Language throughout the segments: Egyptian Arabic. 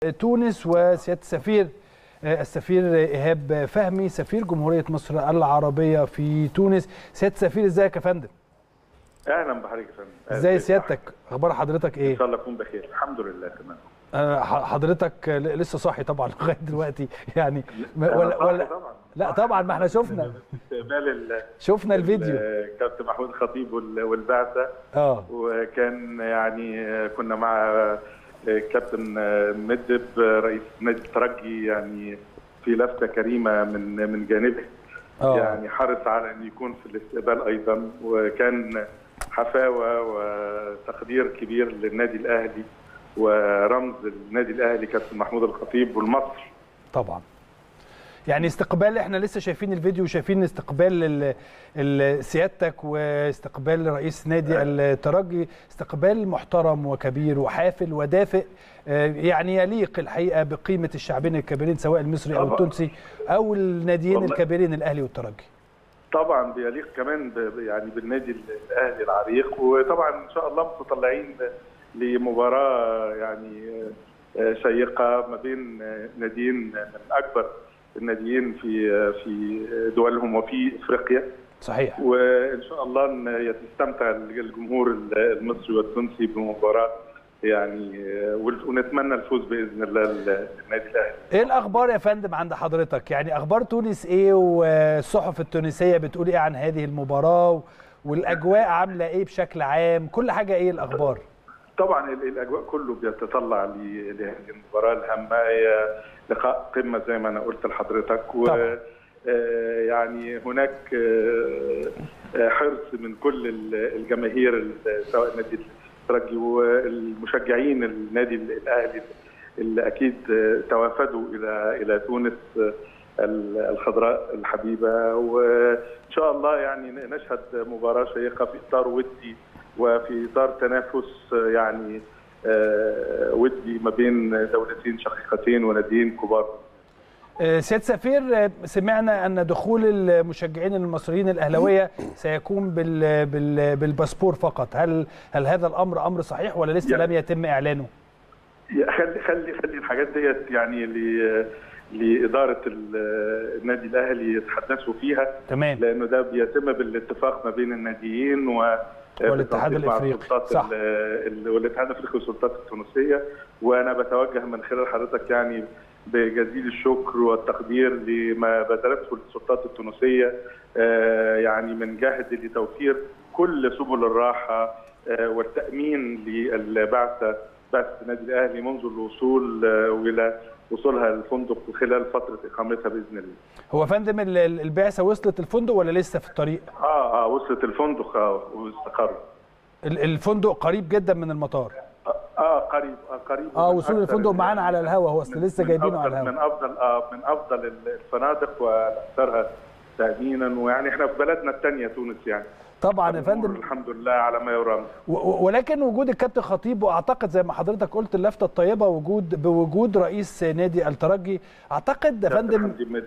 تونس وسياده السفير السفير ايهاب فهمي سفير جمهوريه مصر العربيه في تونس سياده السفير ازيك يا فندم اهلا بحضرتك يا فندم ازاي سيادتك اخبار حضرتك ايه ان شاء الله اكون بخير الحمد لله تمام حضرتك لسه صاحي طبعا لغايه دلوقتي يعني ولا ولا طبعا لا طبعا ما احنا شفنا استقبال شفنا الفيديو كابتن محمود الخطيب والبعثه اه وكان يعني كنا مع كابتن مدب رئيس نادي الترجي يعني في لفته كريمه من من جانبه أوه. يعني حرص على ان يكون في الاستقبال ايضا وكان حفاوه وتقدير كبير للنادي الاهلي ورمز النادي الاهلي كابتن محمود الخطيب والمصر طبعا يعني استقبال احنا لسه شايفين الفيديو وشايفين استقبال سيادتك واستقبال رئيس نادي الترجي استقبال محترم وكبير وحافل ودافئ يعني يليق الحقيقه بقيمه الشعبين الكبيرين سواء المصري او التونسي او الناديين الكبيرين الاهلي والترجي طبعا بيليق كمان يعني بالنادي الاهلي العريق وطبعا ان شاء الله متطلعين لمباراه يعني شيقه ما بين ناديين من اكبر الناديين في في دولهم وفي افريقيا صحيح وان شاء الله ان تستمتع الجمهور المصري والتونسي بمباراه يعني ونتمنى الفوز باذن الله للنادي الاهلي. ايه الاخبار يا فندم عند حضرتك؟ يعني اخبار تونس ايه والصحف التونسيه بتقول ايه عن هذه المباراه والاجواء عامله ايه بشكل عام؟ كل حاجه ايه الاخبار؟ طبعا الاجواء كله بيتطلع لهذه المباراه الهامه هي لقاء قمه زي ما انا قلت لحضرتك و يعني هناك حرص من كل الجماهير سواء نادي الترجي والمشجعين النادي الاهلي اللي اكيد توافدوا الى الى تونس الخضراء الحبيبه وان شاء الله يعني نشهد مباراه شيقه في اطار ودي وفي اطار تنافس يعني ودي ما بين دولتين شقيقتين وناديين كبار سيد سفير سمعنا ان دخول المشجعين المصريين الاهلاويه سيكون بال بال بالباسبور فقط هل هل هذا الامر امر صحيح ولا لسه يعني لم يتم اعلانه خلي خلي خلي الحاجات ديت يعني ل لاداره النادي الاهلي يتحدثوا فيها تمام لانه ده بيتم بالاتفاق ما بين الناديين و والاتحاد الافريقي صح والاتحاد الافريقي والسلطات التونسيه وانا بتوجه من خلال حضرتك يعني بجزيل الشكر والتقدير لما بذلته السلطات التونسيه يعني من جهد لتوفير كل سبل الراحه والتامين للبعثه بعثه النادي الاهلي منذ الوصول والى وصولها للفندق خلال فتره اقامتها باذن الله. هو فندم البعثه وصلت الفندق ولا لسه في الطريق؟ اه اه وصلت الفندق اه واستقر. الفندق قريب جدا من المطار. اه قريب آه قريب اه وصول الفندق معانا على الهوا هو اصل لسه جايبينه على الهوا من افضل اه من افضل الفنادق واكثرها تامينا ويعني احنا في بلدنا الثانيه تونس يعني طبعا يا فندم الحمد لله على ما يرام ولكن وجود الكابتن خطيب واعتقد زي ما حضرتك قلت اللفته الطيبه وجود بوجود رئيس نادي الترجي اعتقد يا فندم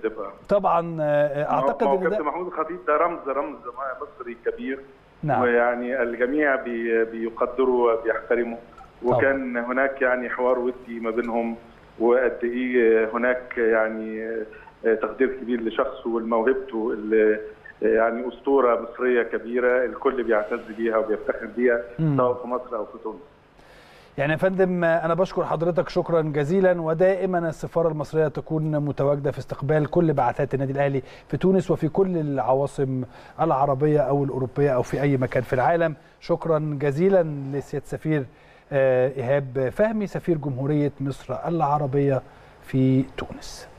طبعا اعتقد ان كابتن محمود الخطيب ده رمز رمز مصري كبير نعم. ويعني الجميع بي بيقدروا وبيحترموا وكان طبعا. هناك يعني حوار ودي ما بينهم وقد ايه هناك يعني تقدير كبير لشخصه ولموهبته اللي يعني اسطوره مصريه كبيره الكل بيعتز بيها وبيفتخر بيها سواء في مصر او في تونس. يعني يا فندم انا بشكر حضرتك شكرا جزيلا ودائما السفاره المصريه تكون متواجده في استقبال كل بعثات النادي الاهلي في تونس وفي كل العواصم العربيه او الاوروبيه او في اي مكان في العالم شكرا جزيلا لسياده سفير ايهاب فهمي سفير جمهوريه مصر العربيه في تونس